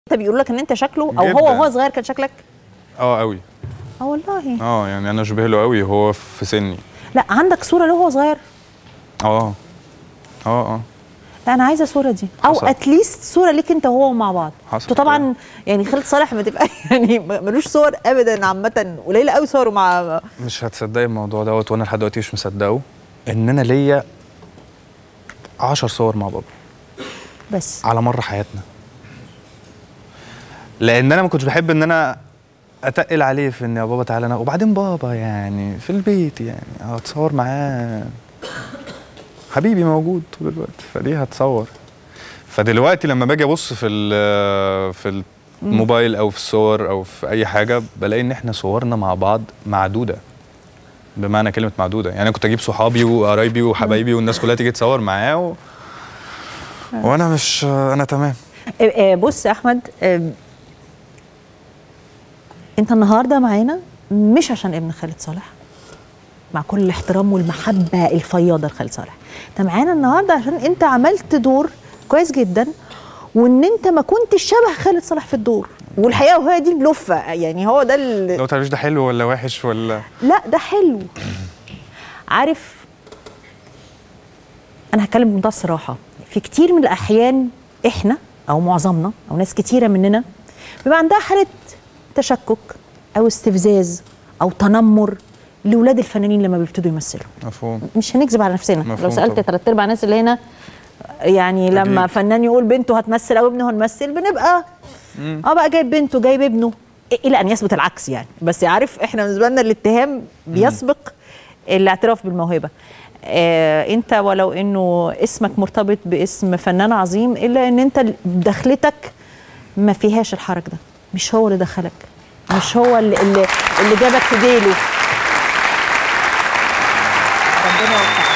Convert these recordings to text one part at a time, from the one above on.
انت بيقولوا لك ان انت شكله او جداً. هو وهو صغير كان شكلك اه قوي اه والله اه يعني انا شبه له قوي هو في سني لا عندك صوره له وهو صغير اه اه اه لا انا عايزه الصوره دي او حصل. اتليست صوره ليك انت وهو مع بعض حصل انتوا طبعا يعني خالد صالح ما تبقى يعني ملوش صور ابدا عامه قليله قوي صوره مع مش هتصدقي الموضوع دوت وانا لحد دلوقتي مش مصدقه ان انا ليا 10 صور مع بابا بس على مر حياتنا لان انا ما كنتش بحب ان انا اتقل عليه في ان يا بابا تعالى انا وبعدين بابا يعني في البيت يعني هتصور معاه حبيبي موجود طول الوقت فليه هتصور فدلوقتي لما باجي ابص في ال- في الموبايل او في الصور او في اي حاجه بلاقي ان احنا صورنا مع بعض معدوده بمعنى كلمه معدوده يعني انا كنت اجيب صحابي وقرايبي وحبايبي والناس كلها تيجي تصور معاه و... وانا مش انا تمام آه، آه، بص يا احمد آم، انت النهارده معانا مش عشان ابن خالد صالح مع كل الاحترام والمحبه الفياضه لخالد صالح انت معانا النهارده عشان انت عملت دور كويس جدا وان انت ما كنتش شبه خالد صالح في الدور والحقيقه وهي دي اللفه يعني هو ده ال- لو تعرفش ده حلو ولا وحش ولا لا ده حلو عارف انا هتكلم بمنتهى الصراحه في كتير من الاحيان احنا او معظمنا او ناس كتيره مننا بيبقى عندها حاله تشكك او استفزاز او تنمر لاولاد الفنانين لما بيبتدوا يمثلوا مفهوم مش هنكذب على نفسنا مفهوم لو سالت طبعا. ثلاث ارباع الناس اللي هنا يعني لما أكيد. فنان يقول بنته هتمثل او ابنه هنمثل بنبقى اه بقى جايب بنته جايب ابنه الى ان يثبت العكس يعني بس عارف احنا بالنسبه لنا الاتهام بيسبق الاعتراف بالموهبه آه انت ولو انه اسمك مرتبط باسم فنان عظيم الا ان انت دخلتك ما فيهاش الحرج ده مش هو اللي دخلك مش هو اللي اللي, اللي جابك في ديله ربنا يوفقك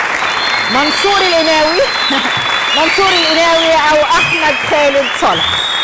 منصور القناوي منصور القناوي او احمد خالد صالح